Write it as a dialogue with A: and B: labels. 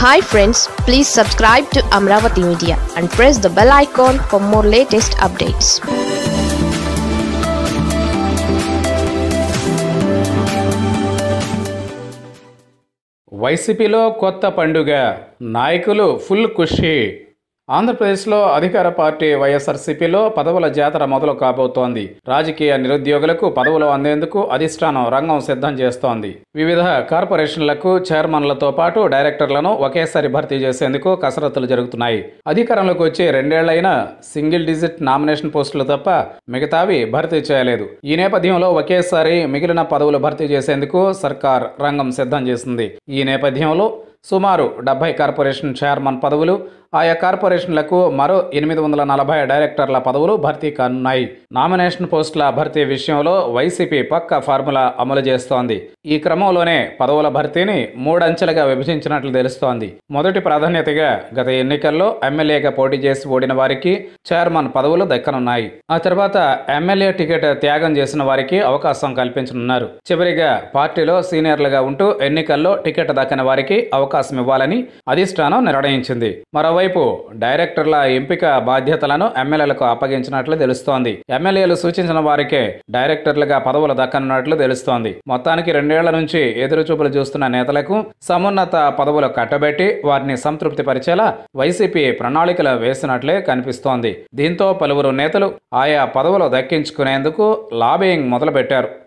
A: hi friends please subscribe to Amaravati media and press the bell icon for more latest updates
B: వైసీపీలో కొత్త పండుగ నాయకులు full ఖుషి ఆంధ్రప్రదేశ్లో అధికార పార్టీ వైఎస్ఆర్సీపీలో పదవుల జాతర మొదలు కాబోతోంది రాజకీయ నిరుద్యోగులకు పదవులు అందేందుకు అధిష్టానం రంగం సిద్ధం చేస్తోంది వివిధ కార్పొరేషన్లకు చైర్మన్లతో పాటు డైరెక్టర్లను ఒకేసారి భర్తీ చేసేందుకు కసరత్తులు జరుగుతున్నాయి అధికారంలోకి వచ్చి రెండేళ్లైనా సింగిల్ డిజిట్ నామినేషన్ పోస్టులు తప్ప మిగతావి భర్తీ చేయలేదు ఈ నేపథ్యంలో ఒకేసారి మిగిలిన పదవులు భర్తీ చేసేందుకు సర్కార్ రంగం సిద్ధం చేసింది ఈ నేపథ్యంలో సుమారు డెబ్బై కార్పొరేషన్ చైర్మన్ పదవులు ఆయా కార్పొరేషన్లకు మరో ఎనిమిది వందల నలభై డైరెక్టర్ల పదవులు భర్తీ కానున్నాయి నామినేషన్ పోస్టుల భర్తీ విషయంలో వైసీపీ పక్క ఫార్ములా అమలు చేస్తోంది ఈ క్రమంలోనే పదవుల భర్తీని మూడంచెలుగా విభజించినట్లు తెలుస్తోంది మొదటి ప్రాధాన్యతగా గత ఎన్నికల్లో ఎమ్మెల్యేగా పోటీ చేసి ఓడిన వారికి చైర్మన్ పదవులు దక్కనున్నాయి ఆ తర్వాత ఎమ్మెల్యే టికెట్ త్యాగం చేసిన వారికి అవకాశం కల్పించనున్నారు చివరిగా పార్టీలో సీనియర్లుగా ఉంటూ ఎన్నికల్లో టికెట్ దక్కని వారికి అవకాశం ఇవ్వాలని అధిష్టానం నిర్ణయించింది మరోవైపు డైరెక్టర్ల ఎంపిక బాధ్యతలను ఎమ్మెల్యేలకు అప్పగించినట్లు తెలుస్తోంది ఎమ్మెల్యేలు సూచించిన వారికే డైరెక్టర్లుగా పదవులు దక్కనున్నట్లు తెలుస్తోంది మొత్తానికి రెండేళ్ల నుంచి ఎదురుచూపులు చూస్తున్న నేతలకు సమున్నత పదవులు కట్టబెట్టి వారిని సంతృప్తి పరిచేలా వైసీపీ ప్రణాళికలు వేసినట్లే కనిపిస్తోంది దీంతో పలువురు నేతలు ఆయా పదవులు దక్కించుకునేందుకు లాబింగ్ మొదలుపెట్టారు